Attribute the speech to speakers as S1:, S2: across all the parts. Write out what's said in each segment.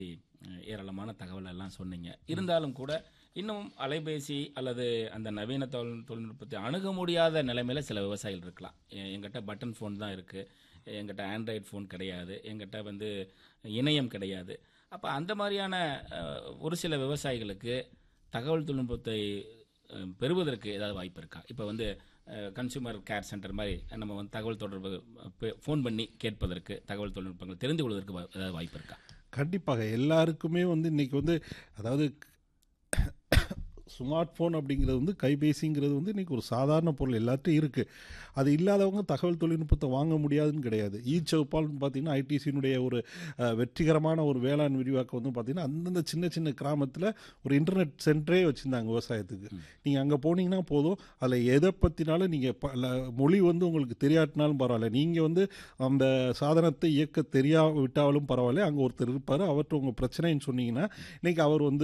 S1: அஹ், ஏராளமான தகவல் எல்லாம் சொன்னீங்க இருந்தாலும் கூட இன்னும் அலைபேசி அல்லது அந்த நவீன தொழில் தொழில்நுட்பத்தை அணுக முடியாத நிலைமையில சில விவசாயிகள் இருக்கலாம் எ- எங்கிட்ட பட்டன் ஃபோன் தான் இருக்கு எங்கிட்ட ஆண்ட்ராய்டு ஃபோன் கிடையாது எங்கிட்ட வந்து இணையம் கிடையாது அப்போ அந்த மாதிரியான அஹ், ஒரு சில விவசாயிகளுக்கு தகவல் தொழில்நுட்பத்தை அஹ், பெறுவதற்கு ஏதாவது வாய்ப்பு இருக்கா இப்போ வந்து கன்சூமர் கேர் சென்டர் மாதிரி நம்ம வந்து தகவல் தொடர்பு ஃபோன் பண்ணி கேட்பதற்கு தகவல் தொழில்நுட்பங்கள் தெரிந்து கொள்வதற்கு வா- ஏதாவது வாய்ப்பு இருக்கா
S2: கண்டிப்பாக எல்லாருக்குமே வந்து இன்னைக்கு வந்து அதாவது ஸ்மார்ட் ஃபோன் அப்படிங்கிறது வந்து கைபேசிங்கிறது வந்து இன்றைக்கி ஒரு சாதாரண பொருள் எல்லாத்தையும் இருக்குது அது இல்லாதவங்க தகவல் தொழில்நுட்பத்தை வாங்க முடியாதுன்னு கிடையாது ஈ சவுப்பால்னு பார்த்தீங்கன்னா ஐடிசியினுடைய ஒரு அஹ், வெற்றிகரமான ஒரு வேளாண் விரிவாக்கம் வந்து பார்த்திங்கன்னா அந்தந்த சின்ன சின்ன கிராமத்தில் ஒரு இன்டர்நெட் சென்டரே வச்சுருந்தாங்க விவசாயத்துக்கு நீங்கள் அங்கே போனீங்கன்னா போதும் அதில் எதை பற்றினாலும் நீங்கள் பல மொழி வந்து உங்களுக்கு தெரியாட்டினாலும் பரவாயில்ல நீங்கள் வந்து அந்த சாதனத்தை இயக்க தெரியா விட்டாலும் பரவாயில்ல அங்கே ஒருத்தர் இருப்பார் அவர்கிட்ட உங்கள் பிரச்சனைன்னு சொன்னீங்கன்னா இன்னைக்கு அவர் வந்து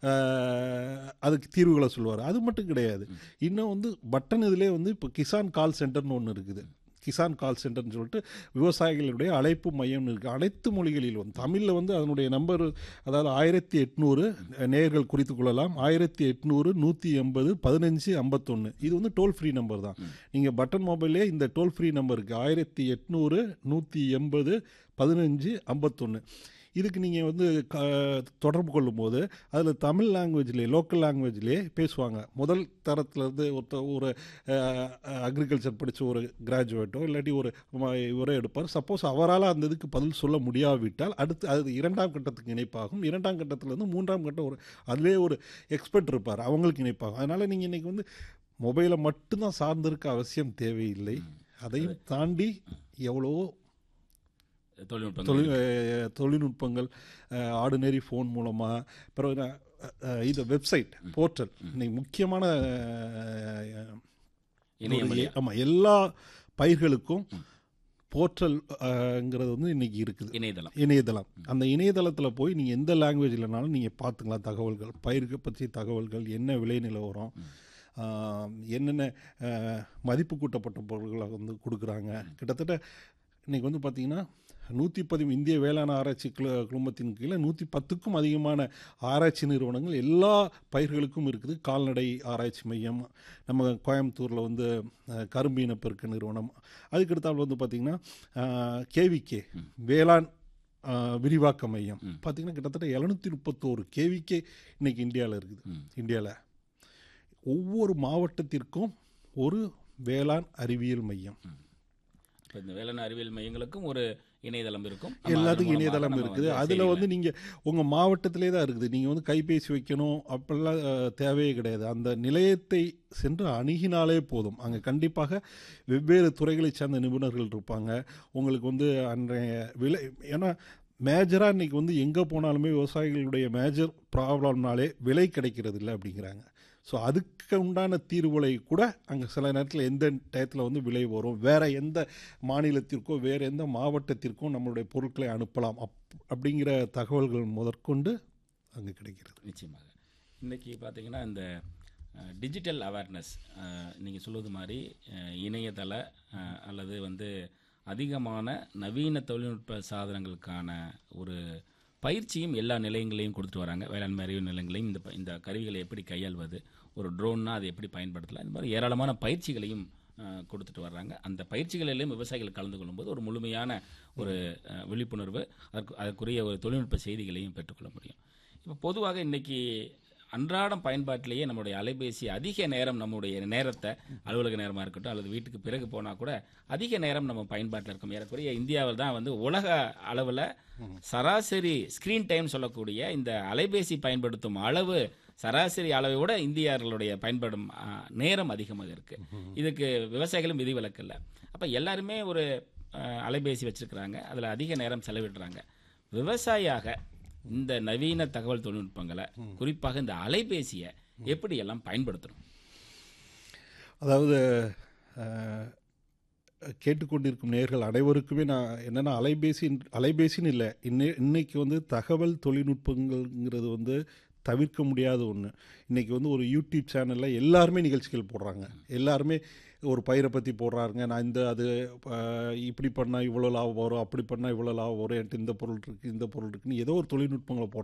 S2: அஹ், அதுக்கு தீர்வுகளை சொல்லுவார் அது மட்டும் கிடையாது இன்னும் வந்து பட்டன் இதிலே வந்து இப்போ கிசான் கால் சென்டர்னு ஒன்று இருக்குது கிசான் கால் சென்டர்னு சொல்லிட்டு விவசாயிகளுடைய அழைப்பு மையம்னு இருக்குது அனைத்து மொழிகளிலும் தமிழில் வந்து அதனுடைய நம்பர் அதாவது ஆயிரத்தி எட்நூறு நேயர்கள் குறித்து கொள்ளலாம் ஆயிரத்தி எட்நூறு நூற்றி எண்பது பதினஞ்சு ஐம்பத்தொன்று இது வந்து டோல் ஃப்ரீ நம்பர் தான் நீங்கள் பட்டன் மொபைல்லே இந்த டோல் ஃப்ரீ நம்பருக்கு ஆயிரத்தி எட்நூறு நூற்றி எண்பது பதினஞ்சு ஐம்பத்தொன்று இதுக்கு நீங்கள் வந்து க தொடர்பு கொள்ளும்போது அதில் தமிழ் லாங்குவேஜ்லேயே லோக்கல் லாங்குவேஜ்லேயே பேசுவாங்க முதல் தரத்துலேருந்து ஒருத்த ஒரு அக்ரிகல்ச்சர் படித்த ஒரு கிராஜுவேட்டோ இல்லாட்டி ஒரு ம- இவரோ எடுப்பார் சப்போஸ் அவரால் அந்த இதுக்கு பதில் சொல்ல முடியாவிட்டால் அடுத்து அது இரண்டாம் கட்டத்துக்கு இணைப்பாகும் இரண்டாம் கட்டத்துலேருந்து மூன்றாம் கட்டம் ஒரு அதிலே ஒரு எக்ஸ்பர்ட் இருப்பார் அவங்களுக்கு இணைப்பாகும் அதனால் நீங்கள் இன்றைக்கி வந்து மொபைலை மட்டும்தான் சார்ந்திருக்க அவசியம் தேவையில்லை அதையும் தாண்டி எவ்வளவோ
S1: தொழில்நுட்பங்கள்
S2: தொழில் அஹ், தொழில்நுட்பங்கள் ஆர்டினரி ஃபோன் மூலமாக பிறகு அஹ், இது வெப்சைட் போர்ட்டல் இன்னைக்கு முக்கியமான அஹ்,
S1: இணையம்
S2: ஒரு-
S1: வழியா.
S2: ஆமா எல்லா பயிர்களுக்கும் போர்ட்டல்ங்கிறது வந்து இன்னைக்கு இருக்குது
S1: இணையதளம்
S2: இணையதளம் அந்த இணையதளத்தில் போய் நீங்கள் எந்த லாங்குவேஜ்லனாலும் நீங்கள் பார்த்துக்கலாம் தகவல்கள் பயிருக்கு பற்றிய தகவல்கள் என்ன விலை நிலவரம் ஆஹ், என்னென்ன ஆஹ், மதிப்பு கூட்டப்பட்ட பொருட்களை வந்து கொடுக்குறாங்க கிட்டத்தட்ட இன்னைக்கு வந்து பார்த்தீங்கன்னா நூற்றி பதி இந்திய வேளாண் ஆராய்ச்சி குழு குழுமத்தின் கீழே நூற்றி பத்துக்கும் அதிகமான ஆராய்ச்சி நிறுவனங்கள் எல்லா பயிர்களுக்கும் இருக்குது கால்நடை ஆராய்ச்சி மையம் நம்ம கோயம்புத்தூரில் வந்து அஹ், கரும்பு இனப்பெருக்க நிறுவனம் அதுக்கடுத்தால் வந்து பார்த்திங்கன்னா கேவிகே வேளாண் அஹ், விரிவாக்க மையம் பார்த்திங்கன்னா கிட்டத்தட்ட எழுநூற்றி முப்பத்தோரு கேவிகே இன்னைக்கு இந்தியாவில் இருக்குது இந்தியாவில் ஒவ்வொரு மாவட்டத்திற்கும் ஒரு வேளாண் அறிவியல் மையம்
S1: இப்போ இந்த வேளாண் அறிவியல் மையங்களுக்கும் ஒரு இணையதளம் இருக்கும் நம்ம
S2: எல்லாத்துக்கும்
S1: அதன் மூலமாக
S2: இணையதளம்
S1: நம்ம
S2: இருக்குது
S1: வந்து
S2: அதில்
S1: செய்திகளை-
S2: வந்து நீங்கள் உங்கள் மாவட்டத்திலே தான் இருக்குது நீங்கள் வந்து கைபேசி வைக்கணும் அப்படிலாம் அஹ், தேவையே கிடையாது அந்த நிலையத்தை சென்று அணுகினாலே போதும் அங்கே கண்டிப்பாக வெவ்வேறு துறைகளைச் சார்ந்த நிபுணர்கள் இருப்பாங்க உங்களுக்கு வந்து அன்றைய விலை ஏன்னா மேஜராக இன்றைக்கி வந்து எங்கே போனாலுமே விவசாயிகளுடைய மேஜர் ப்ராப்ளம்னாலே விலை கிடைக்கிறது இல்லை அப்படிங்கிறாங்க ஸோ அதுக்கு உண்டான தீர்வுகளை கூட அங்கே சில நேரத்தில் எந்த டயத்தில் வந்து விலை வரும் வேறு எந்த மாநிலத்திற்கோ வேறு எந்த மாவட்டத்திற்கோ நம்மளுடைய பொருட்களை அனுப்பலாம் அப் அப்படிங்கிற தகவல்கள் முதற்கொண்டு அங்கே கிடைக்கிறது
S1: நிச்சயமாக இன்னைக்கு பார்த்தீங்கன்னா இந்த டிஜிட்டல் அவேர்னஸ் நீங்கள் சொல்வது மாதிரி அஹ், இணையதள அஹ், அல்லது வந்து அதிகமான நவீன தொழில்நுட்ப சாதனங்களுக்கான ஒரு பயிற்சியும் எல்லா நிலையங்களையும் கொடுத்துட்டு வராங்க வேளாண்மை அறிவு நிலையங்களையும் இந்த ப- இந்த கருவிகளை எப்படி கையாள்வது ஒரு ட்ரோன்னா அதை எப்படி பயன்படுத்தலாம் இந்த மாதிரி ஏராளமான பயிற்சிகளையும் அஹ், கொடுத்துட்டு வர்றாங்க அந்த பயிற்சிகளிலும் விவசாயிகள் கலந்து கொள்ளும்போது ஒரு முழுமையான ஒரு அஹ், விழிப்புணர்வு அதற்கு அதற்குரிய ஒரு தொழில்நுட்ப செய்திகளையும் பெற்றுக்கொள்ள முடியும் இப்போ பொதுவாக இன்னைக்கு அன்றாடம் பயன்பாட்டிலேயே நம்மளுடைய அலைபேசி அதிக நேரம் நம்முடைய நேரத்தை அலுவலக நேரமாக இருக்கட்டும் அல்லது வீட்டுக்கு பிறகு போனால் கூட அதிக நேரம் நம்ம பயன்பாட்டில் இருக்கும் ஏறக்குறைய இந்தியாவில் தான் வந்து உலக அளவில் சராசரி ஸ்க்ரீன் டைம் சொல்லக்கூடிய இந்த அலைபேசி பயன்படுத்தும் அளவு சராசரி அளவை விட இந்தியர்களுடைய பயன்படும் ஆ, நேரம் அதிகமாக இருக்கு இதுக்கு விவசாயிகளும் விதிவிலக்கு இல்லை அப்போ எல்லாருமே ஒரு ஆ, அலைபேசி வச்சிருக்கிறாங்க அதில் அதிக நேரம் செலவிடுறாங்க விவசாயியாக இந்த நவீன தகவல் தொழில்நுட்பங்களை குறிப்பாக இந்த அலைபேசியை எப்படி எல்லாம் பயன்படுத்தணும்
S2: அதாவது அஹ், கேட்டுக்கொண்டிருக்கும் நேர்கள் அனைவருக்குமே நான் என்னென்னா அலைபேசி அலைபேசின்னு இல்லை இன்னை இன்னைக்கு வந்து தகவல் தொழில்நுட்பங்கள்ங்கிறது வந்து தவிர்க்க முடியாத ஒன்று இன்றைக்கி வந்து ஒரு யூடியூப் சேனலில் எல்லாருமே நிகழ்ச்சிகள் போடுறாங்க எல்லாருமே ஒரு பயிரை பற்றி போடுறாருங்க நான் இந்த அது அஹ், இப்படி பண்ணால் இவ்வளோ லாபம் வரும் அப்படி பண்ணால் இவ்வளோ லாபம் வரும் என்கிட்ட இந்த பொருள் இருக்குது இந்த பொருள் இருக்குன்னு ஏதோ ஒரு தொழில்நுட்பங்களை போடுறாங்க